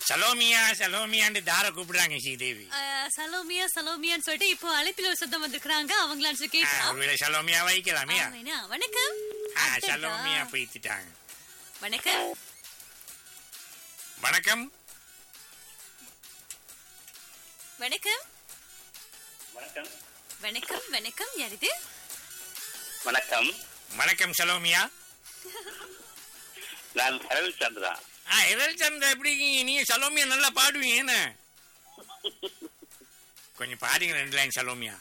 சலோமியா சலோமியான்னு தார கூப்பிடுறாங்க ஸ்ரீதேவி அஹ், சலோமியா சலோமியான்னு சொல்லிட்டு இப்போ அழைப்பில் ஒரு சத்தம் வந்திருக்கிறாங்க அவங்களான்னு சொல்லி ஆ, கேட்கலாம் ஒருவேளை சலோமியா வைக்கலாமியா ஆமாண்ணா. வணக்கம் ஆ, அடடா. சலோமியா போயிட்டுட்டாங்க வணக்கம் வணக்கம் வணக்கம் வணக்கம் வணக்கம் வணக்கம் யார் இது வணக்கம் வணக்கம் சலோமியா நான் சரவி சந்திரா ஆ எதில் சந்திர எப்படி இருக்கீங்க நீங்க சலோமியா நல்லா பாடுவீங்க என்ன கொஞ்சம் பாடுங்க ரெண்டு லைன் சலோமியா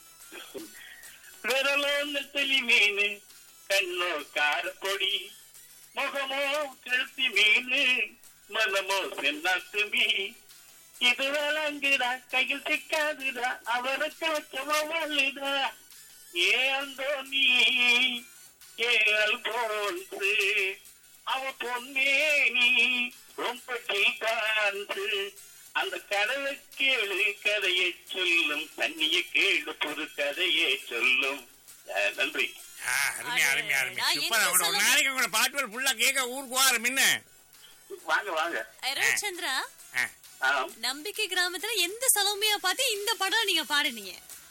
விரலோ நெத்தலி மீன் கண்ணோ காரப்பொடி முகமோ கழுத்தி மீன் மனமோ சென்னாத்து மீன் இது வழங்குடா கையில் சிக்காதுடா அவருக்கு வச்சவோ வாழ்டா ஏ அந்தோ நீ ஏ அல்போன்சு அவ பொன்னேனி ரொம்ப காந்து அந்த கதவை கேளு கதையை சொல்லும் தண்ணியை கேளு புது கதையை சொல்லும் அஹ், நன்றி ஆ அருமையா அருமையா அருமையா அடடா, சூப்பர் என்ன அவங்களோட ஒரு சலோமி- நாளைக்கு உங்களோட பாட்டுகள் ஃபுல்லா கேட்க ஊருக்கு வாரம் என்ன வாங்க வாங்க அருள் சந்திரா ஆ, ஆம் நம்பிக்கை கிராமத்துல எந்த சலோமியா பார்த்து இந்த படம் நீங்க பாடுனீங்க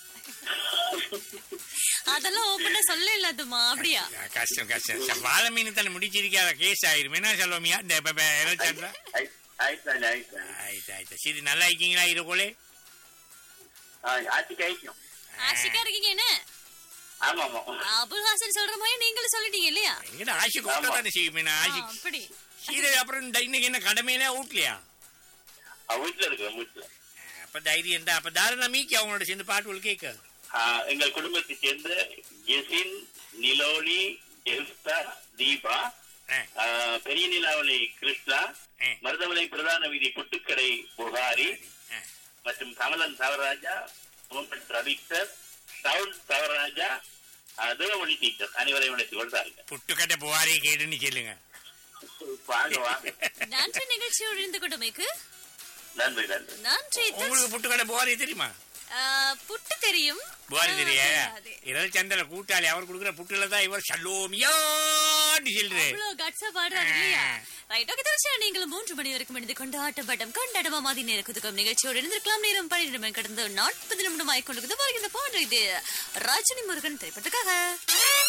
அதெல்லாம் ஓப்பனா சொல்ல இல்லாதம்மா அப்படியா கஷ்டம் கஷ்டம் ச- வாழை மீன் தானே முடிச்சிருக்காத கேஸ் ஆயிரும் என்ன சலோமியா இந்த ப- ப- எதில் சந்திரா ஆய்- ஆயிட்டாங்க ஆயிட்டாங்க ஆயிட்டு ஆயிட்டு சரி நல்லா இருக்கீங்களா இருக்கோலே ஆட்சிக்கு ஆயிக்கும் ஆஷிக்கா இருக்கீங்க என்ன ஆமா ஆமா அபுல் ஹாசன் சொல்ற மாதிரி நீங்களும் சொல்லிட்டீங்க இல்லையா எங்கிட்ட ஆசி கொடுத்தா தானே செய்யும் ஆ, ஆசி அப்படி சீதை அப்புறம் இந்த இன்னைக்கு என்ன கடமையில ஊட்டலையா அவ வீட்டுல இருக்கிறேன் வீட்டுல அப்ப தைரியம் தான் அப்ப தாராள மீக்கி அவங்களோட சேர்ந்து பாட்டுகள் கேட்க ஆஹ், எங்கள் குடும்பத்தை சேர்ந்த ஜெசின் நிலோனி ஜெல்ஸ்தா தீபா ஆ, ஆஹ், பெரிய நிலாவளி கிருஷ்ணா ஆ. மருதமலை பிரதான வீதி புட்டுக்கடை புகாரி ஆ. மற்றும் கமலன் தவராஜா முகமது ரவிக்டர் சவுல் தவராஜா ஆஹ், தேவமணி டீச்சர் அனைவரையும் அழைத்துக் கொண்டார்கள் புட்டுக்கட்டை புகாரி கேடுன்னு சொல்லுங்க வாங்க வாங்க நன்றி நிகழ்ச்சியோடு இருந்து கொண்டமைக்கு நன்றி நன்றி நன்றி உங்களுக்கு புட்டுக்கட்டை புகாரி தெரியுமா ஆ, புட்டு தெரியும் புகாரி ஆ, தெரியா தெரியாது. இரல் சந்திர கூட்டாளி அவர் கொடுக்குற புட்டுல தான் இவர் சல்லோமியான்னு சொல்றது அவ்வளவு கட்சா பாடுறாரு இல்லையா ரைட் ஓகே தொடர்ச்சியா நீங்களும் மூன்று மணி வரைக்கும் இணைந்து கொண்டு ஆட்டப்பட்டம் கொண்டாடவா மாதிரி நேரத்துக்கும் நிகழ்ச்சியோடு இருந்திருக்கலாம் நேரம் பன்னிரண்டு மணி கடந்து நாற்பது நிமிடம் ஆயிக்கொண்டிருக்குது பாருங்க இந்த பாடு இது ரஜினி முருகன் திரைப்பட்டுக்காக